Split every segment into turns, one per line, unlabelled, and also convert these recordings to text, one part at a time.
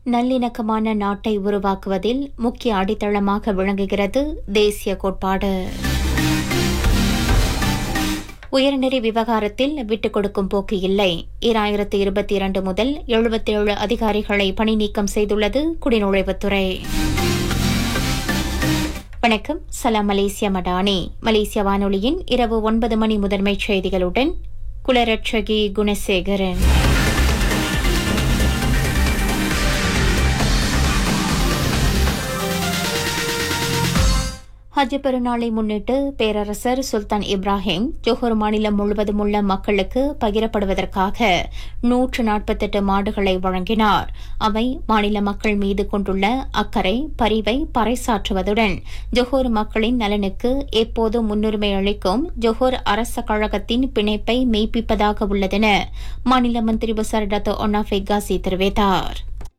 நல்லிணக்கமான நாட்டை உருவாக்குவதில் முக்கிய அடித்தளமாக விளங்குகிறது தேசிய கோட்பாடு உயர்நெறி விவகாரத்தில் விட்டுக் கொடுக்கும் போக்கு இல்லை இராயிரத்து இருபத்தி இரண்டு முதல் எழுபத்தேழு அதிகாரிகளை பணி நீக்கம் செய்துள்ளது குடிநுழைவுத்துறை வணக்கம் சலாம் மலேசியா மடானி மலேசிய வானொலியின் இரவு ஒன்பது மணி முதன்மைச் செய்திகளுடன் குலரட்சகி குணசேகரன் ஹஜ் பெருநாளை முன்னிட்டு பேரரசர் சுல்தான் இப்ராஹிம் ஜோஹர் மாநிலம் முழுவதும் உள்ள மக்களுக்கு பகிரப்படுவதற்காக நூற்று நாற்பத்தெட்டு மாடுகளை வழங்கினார் அவை மாநில மக்கள் மீது கொண்டுள்ள அக்கறை பரிவை பறைசாற்றுவதுடன் ஜொஹோர் மக்களின் நலனுக்கு எப்போதும் முன்னுரிமை அளிக்கும் ஜொஹோர் அரச கழகத்தின் பிணைப்பை மெய்ப்பிப்பதாக உள்ளதென மாநில மந்திரி பசார் டத்தோ ஒன்னா ஃபெகாசி தெரிவித்தார்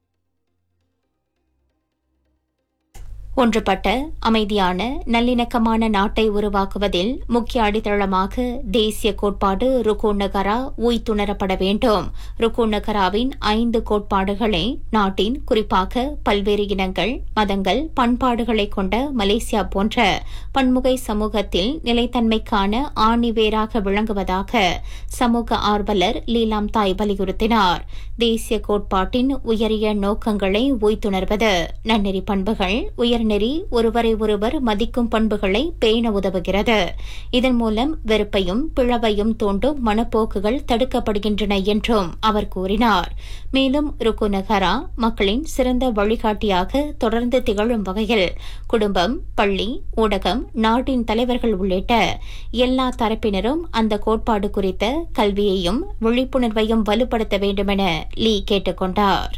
ஒன்றுபட்ட அமைதியான நல்லிணக்கமான நாட்டை உருவாக்குவதில் முக்கிய அடித்தளமாக தேசிய கோட்பாடு ருக்கு நகரா உய்த்துணரப்பட வேண்டும் ருக்கு நகராவின் ஐந்து கோட்பாடுகளை நாட்டின் குறிப்பாக பல்வேறு இனங்கள் மதங்கள் பண்பாடுகளை கொண்ட மலேசியா போன்ற பன்முகை சமூகத்தில் நிலைத்தன்மைக்கான ஆணிவேராக விளங்குவதாக சமூக ஆர்வலர் லீலாம் தாய் வலியுறுத்தினார் தேசிய கோட்பாட்டின் உயரிய நோக்கங்களை உய்த்துணர்வது நன்னெறி பண்புகள் உயர் நெறி ஒருவரை ஒருவர் மதிக்கும் பண்புகளை பேண உதவுகிறது இதன் மூலம் வெறுப்பையும் பிளவையும் தூண்டும் மனப்போக்குகள் தடுக்கப்படுகின்றன என்றும் அவர் கூறினார் மேலும் ருக்கு நகரா மக்களின் சிறந்த வழிகாட்டியாக தொடர்ந்து திகழும் வகையில் குடும்பம் பள்ளி ஊடகம் நாட்டின் தலைவர்கள் உள்ளிட்ட எல்லா தரப்பினரும் அந்த கோட்பாடு குறித்த கல்வியையும் விழிப்புணர்வையும் வலுப்படுத்த வேண்டுமென லீ கேட்டுக் கொண்டார்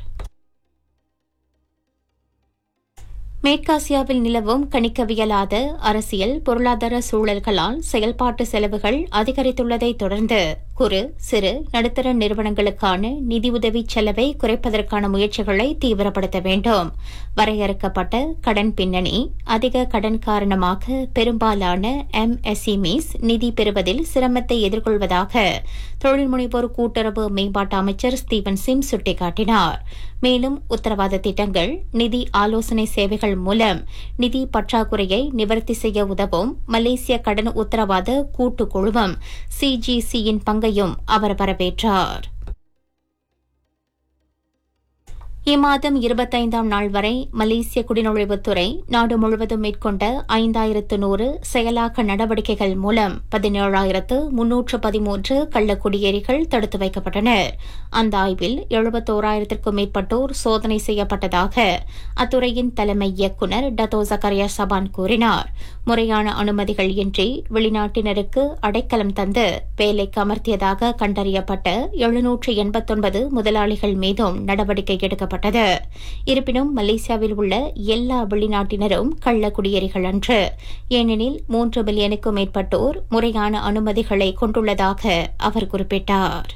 மேற்காசியாவில் நிலவும் கணிக்கவியலாத அரசியல் பொருளாதார சூழல்களால் செயல்பாட்டு செலவுகள் அதிகரித்துள்ளதை தொடர்ந்து குறு சிறு நடுத்தர நிறுவனங்களுக்கான நிதியுதவி செலவை குறைப்பதற்கான முயற்சிகளை தீவிரப்படுத்த வேண்டும் வரையறுக்கப்பட்ட கடன் பின்னணி அதிக கடன் காரணமாக பெரும்பாலான எம்எஸ்இமிஸ் நிதி பெறுவதில் சிரமத்தை எதிர்கொள்வதாக தொழில் முனைவோர் கூட்டுறவு மேம்பாட்டு அமைச்சர் ஸ்டீவன் சிம் சுட்டிக்காட்டினார் மேலும் உத்தரவாத திட்டங்கள் நிதி ஆலோசனை சேவைகள் மூலம் நிதி பற்றாக்குறையை நிவர்த்தி செய்ய உதவும் மலேசிய கடன் உத்தரவாத கூட்டு குழுமம் சிஜிசியின் பங்கையும் அவர் வரவேற்றார் இம்மாதம் இருபத்தைந்தாம் நாள் வரை மலேசிய குடிநுழைவுத்துறை நாடு முழுவதும் மேற்கொண்ட ஐந்தாயிரத்து நூறு செயலாக்க நடவடிக்கைகள் மூலம் பதினேழாயிரத்து முன்னூற்று பதிமூன்று கள்ளக்குடியேறிகள் தடுத்து வைக்கப்பட்டனர் அந்த ஆய்வில் எழுபத்தோராயிரத்திற்கும் மேற்பட்டோர் சோதனை செய்யப்பட்டதாக அத்துறையின் தலைமை இயக்குநர் டத்தோ ஜக்கரியா சபான் கூறினார் முறையான அனுமதிகள் இன்றி வெளிநாட்டினருக்கு அடைக்கலம் தந்து வேலைக்கு அமர்த்தியதாக கண்டறியப்பட்ட எழுநூற்று எண்பத்தொன்பது முதலாளிகள் மீதும் நடவடிக்கை எடுக்கப்பட்டது இருப்பினும் மலேசியாவில் உள்ள எல்லா வெளிநாட்டினரும் கள்ள குடியேறிகள் அன்று ஏனெனில் மூன்று பில்லியனுக்கும் மேற்பட்டோர் முறையான அனுமதிகளை கொண்டுள்ளதாக அவர் குறிப்பிட்டார்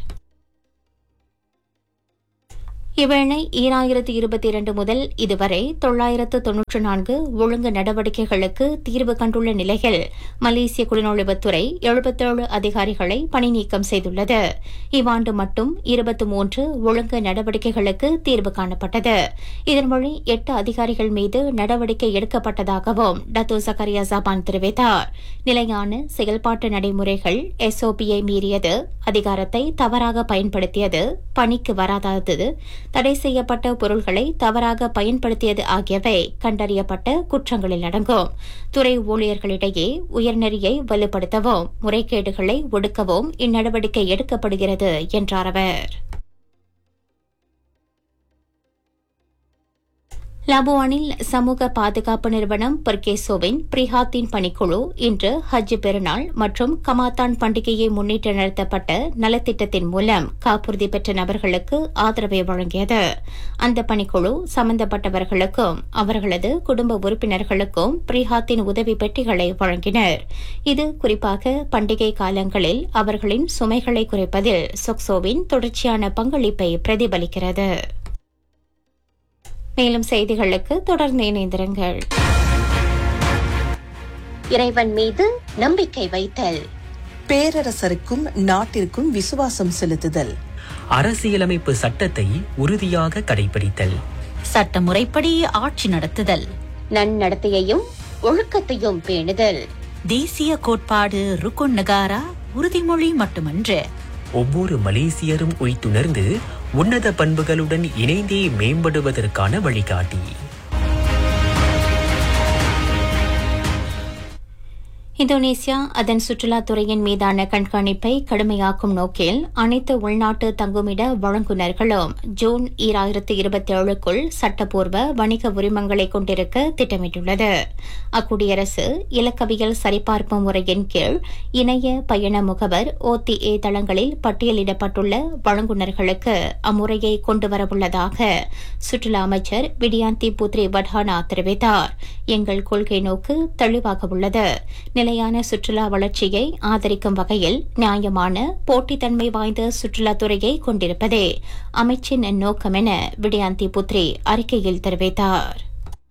இவ்வேளை ஈராயிரத்து இருபத்தி இரண்டு முதல் இதுவரை தொள்ளாயிரத்து தொன்னூற்று நான்கு ஒழுங்கு நடவடிக்கைகளுக்கு தீர்வு கண்டுள்ள நிலையில் மலேசிய குடிநுழைவுத்துறை எழுபத்தேழு அதிகாரிகளை பணி நீக்கம் செய்துள்ளது இவ்வாண்டு மட்டும் இருபத்தி மூன்று ஒழுங்கு நடவடிக்கைகளுக்கு தீர்வு காணப்பட்டது இதன் வழி எட்டு அதிகாரிகள் மீது நடவடிக்கை எடுக்கப்பட்டதாகவும் டத்து சக்கரியா ஜபான் தெரிவித்தார் நிலையான செயல்பாட்டு நடைமுறைகள் எஸ்ஓபியை மீறியது அதிகாரத்தை தவறாக பயன்படுத்தியது பணிக்கு வராதது தடை செய்யப்பட்ட பொருள்களை தவறாக பயன்படுத்தியது ஆகியவை கண்டறியப்பட்ட குற்றங்களில் அடங்கும் துறை ஊழியர்களிடையே உயர்நெறியை வலுப்படுத்தவும் முறைகேடுகளை ஒடுக்கவும் இந்நடவடிக்கை எடுக்கப்படுகிறது என்றார் அவர் லபுவானில் சமூக பாதுகாப்பு நிறுவனம் பர்கேசோவின் பிரிஹாத்தின் பணிக்குழு இன்று ஹஜ் பெருநாள் மற்றும் கமாத்தான் பண்டிகையை முன்னிட்டு நடத்தப்பட்ட நலத்திட்டத்தின் மூலம் காப்புறுதி பெற்ற நபர்களுக்கு ஆதரவை வழங்கியது அந்த பணிக்குழு சம்பந்தப்பட்டவர்களுக்கும் அவர்களது குடும்ப உறுப்பினர்களுக்கும் பிரிஹாத்தின் உதவி பெட்டிகளை வழங்கினர் இது குறிப்பாக பண்டிகை காலங்களில் அவர்களின் சுமைகளை குறைப்பதில் சொக்சோவின் தொடர்ச்சியான பங்களிப்பை பிரதிபலிக்கிறது மேலும் செய்திகளுக்கு தொடர்ந்து இணைந்திருங்கள் இறைவன் மீது நம்பிக்கை வைத்தல்
பேரரசருக்கும் நாட்டிற்கும் விசுவாசம் செலுத்துதல்
அரசியலமைப்பு சட்டத்தை உறுதியாக கடைபிடித்தல் சட்டமுறைப்படி ஆட்சி நடத்துதல்
நன்னடத்தையையும் ஒழுக்கத்தையும் பேணுதல்
தேசிய கோட்பாடு ருக்குன் நகாரா உறுதிமொழி மட்டுமன்று
ஒவ்வொரு மலேசியரும் உய்த்துணர்ந்து உன்னத பண்புகளுடன் இணைந்தே மேம்படுவதற்கான வழிகாட்டி
இந்தோனேசியா அதன் சுற்றுலாத்துறையின் மீதான கண்காணிப்பை கடுமையாக்கும் நோக்கில் அனைத்து உள்நாட்டு தங்குமிட வழங்குநர்களும் ஜூன் ஈராயிரத்து இருபத்தி ஏழுக்குள் சட்டப்பூர்வ வணிக உரிமங்களை கொண்டிருக்க திட்டமிட்டுள்ளது அக்குடியரசு இலக்கவியல் சரிபார்ப்பு முறையின் கீழ் இணைய பயண முகவர் ஓடிஏ தளங்களில் பட்டியலிடப்பட்டுள்ள வழங்குநர்களுக்கு அம்முறையை கொண்டுவரவுள்ளதாக சுற்றுலா அமைச்சர் விடியாந்தி புத்ரி வட்ஹானா தெரிவித்தார் எங்கள் கொள்கை நோக்கு தெளிவாக உள்ளது நிலையான சுற்றுலா வளர்ச்சியை ஆதரிக்கும் வகையில் நியாயமான போட்டித்தன்மை வாய்ந்த சுற்றுலாத்துறையை கொண்டிருப்பதே அமைச்சின் நோக்கம் என விடியாந்தி புத்ரி அறிக்கையில் தெரிவித்தார்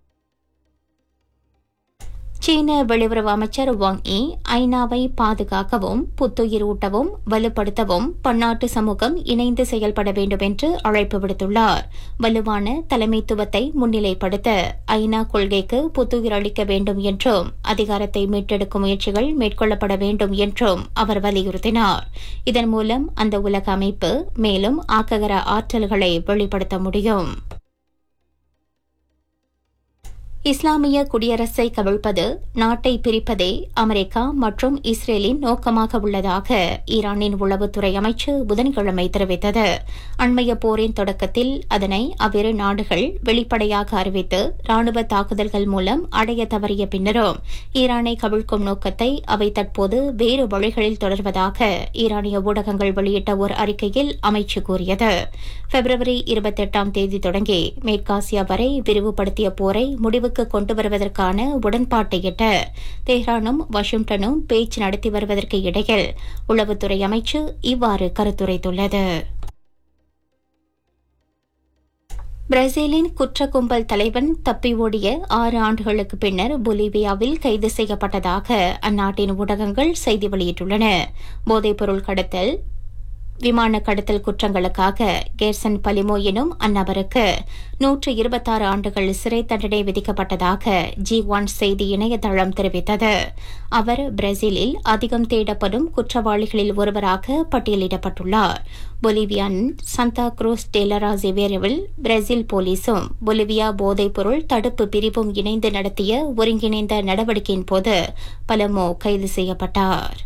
சீன வெளியுறவு அமைச்சர் வாங் இ ஐநாவை பாதுகாக்கவும் புத்துயிர் ஊட்டவும் வலுப்படுத்தவும் பன்னாட்டு சமூகம் இணைந்து செயல்பட வேண்டும் என்று அழைப்பு விடுத்துள்ளார் வலுவான தலைமைத்துவத்தை முன்னிலைப்படுத்த ஐநா கொள்கைக்கு புத்துயிர் அளிக்க வேண்டும் என்றும் அதிகாரத்தை மீட்டெடுக்கும் முயற்சிகள் மேற்கொள்ளப்பட வேண்டும் என்றும் அவர் வலியுறுத்தினார் இதன் மூலம் அந்த உலக அமைப்பு மேலும் ஆக்ககர ஆற்றல்களை வெளிப்படுத்த முடியும் இஸ்லாமிய குடியரசை கவிழ்ப்பது நாட்டை பிரிப்பதே அமெரிக்கா மற்றும் இஸ்ரேலின் நோக்கமாக உள்ளதாக ஈரானின் உளவுத்துறை அமைச்சு புதன்கிழமை தெரிவித்தது அண்மைய போரின் தொடக்கத்தில் அதனை அவ்விரு நாடுகள் வெளிப்படையாக அறிவித்து ராணுவ தாக்குதல்கள் மூலம் அடைய தவறிய பின்னரும் ஈரானை கவிழ்க்கும் நோக்கத்தை அவை தற்போது வேறு வழிகளில் தொடர்வதாக ஈரானிய ஊடகங்கள் வெளியிட்ட ஒரு அறிக்கையில் அமைச்சு கூறியது பிப்ரவரி இருபத்தெட்டாம் தேதி தொடங்கி மேற்காசியா வரை விரிவுபடுத்திய போரை முடிவுக்கு கொண்டு வருவதற்கான உடன்பாட்டை எட்ட தெஹ்ரானும் வாஷிங்டனும் பேச்சு நடத்தி வருவதற்கு இடையில் உளவுத்துறை அமைச்சு இவ்வாறு கருத்துரைத்துள்ளது பிரேசிலின் குற்ற கும்பல் தலைவன் தப்பி ஓடிய ஆறு ஆண்டுகளுக்கு பின்னர் பொலிவியாவில் கைது செய்யப்பட்டதாக அந்நாட்டின் ஊடகங்கள் செய்தி வெளியிட்டுள்ளன போதைப்பொருள் கடத்தல் விமான கடத்தல் குற்றங்களுக்காக கேர்சன் பலிமோ எனும் அந்நபருக்கு நூற்று இருபத்தாறு ஆண்டுகள் சிறை தண்டனை விதிக்கப்பட்டதாக ஜி ஒன் செய்தி இணையதளம் தெரிவித்தது அவர் பிரேசிலில் அதிகம் தேடப்படும் குற்றவாளிகளில் ஒருவராக பட்டியலிடப்பட்டுள்ளார் பொலிவியாவின் சந்தா குரூஸ் டெலரா ஜிவேரவில் பிரேசில் போலீசும் பொலிவியா போதைப்பொருள் தடுப்பு பிரிவும் இணைந்து நடத்திய ஒருங்கிணைந்த நடவடிக்கையின் போது பலமோ கைது செய்யப்பட்டார்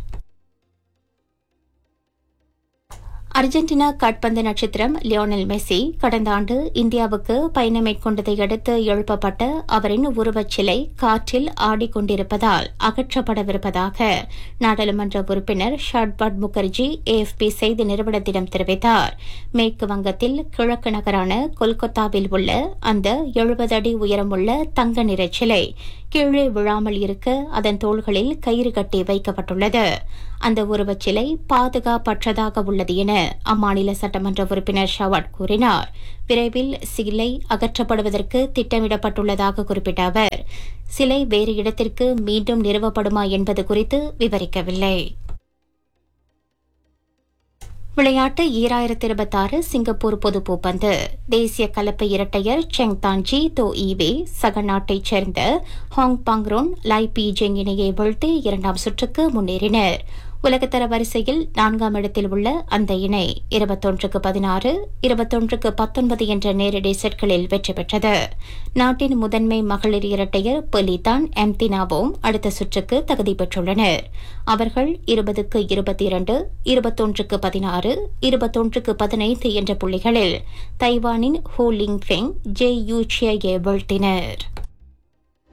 அர்ஜென்டினா காட்பந்து நட்சத்திரம் லியோனல் மெஸ்ஸி கடந்த ஆண்டு இந்தியாவுக்கு பயணம் மேற்கொண்டதை அடுத்து எழுப்பப்பட்ட அவரின் உருவச்சிலை காற்றில் ஆடிக்கொண்டிருப்பதால் அகற்றப்படவிருப்பதாக நாடாளுமன்ற உறுப்பினர் ஷாட்பாட் முகர்ஜி ஏஎஃப்பி செய்தி நிறுவனத்திடம் தெரிவித்தார் மேற்கு வங்கத்தில் கிழக்கு நகரான கொல்கத்தாவில் உள்ள அந்த எழுபது அடி உயரமுள்ள தங்க நிற சிலை கீழே விழாமல் இருக்க அதன் தோள்களில் கயிறு கட்டி வைக்கப்பட்டுள்ளது அந்த உருவச்சிலை பாதுகாப்பற்றதாக உள்ளது என அம்மாநில சட்டமன்ற உறுப்பினர் ஷவாட் கூறினார் விரைவில் சிலை அகற்றப்படுவதற்கு திட்டமிடப்பட்டுள்ளதாக குறிப்பிட்ட அவர் சிலை வேறு இடத்திற்கு மீண்டும் நிறுவப்படுமா என்பது குறித்து விவரிக்கவில்லை விளையாட்டு ஈராயிரத்தி இருபத்தாறு சிங்கப்பூர் பொது பூப்பந்து தேசிய கலப்பு இரட்டையர் செங் தான்ஜி தோ ஈவே சக நாட்டைச் சேர்ந்த ஹாங் பாங்ரோன் லை பி ஜெங் இணையை வீழ்த்தி இரண்டாம் சுற்றுக்கு முன்னேறினர் உலகத்தர வரிசையில் நான்காம் இடத்தில் உள்ள அந்த இணை இருபத்தொன்றுக்கு பதினாறு இருபத்தொன்றுக்கு பத்தொன்பது என்ற நேரடி செட்களில் வெற்றி பெற்றது நாட்டின் முதன்மை மகளிர் இரட்டையர் பெலிதான் எம்தினாவும் அடுத்த சுற்றுக்கு தகுதி பெற்றுள்ளனர் அவர்கள் இருபதுக்கு இருபத்தி இரண்டு இருபத்தொன்றுக்கு பதினாறு இருபத்தொன்றுக்கு பதினைந்து என்ற புள்ளிகளில் தைவானின் Hu Ling Feng J Y சியை வீழ்த்தினர்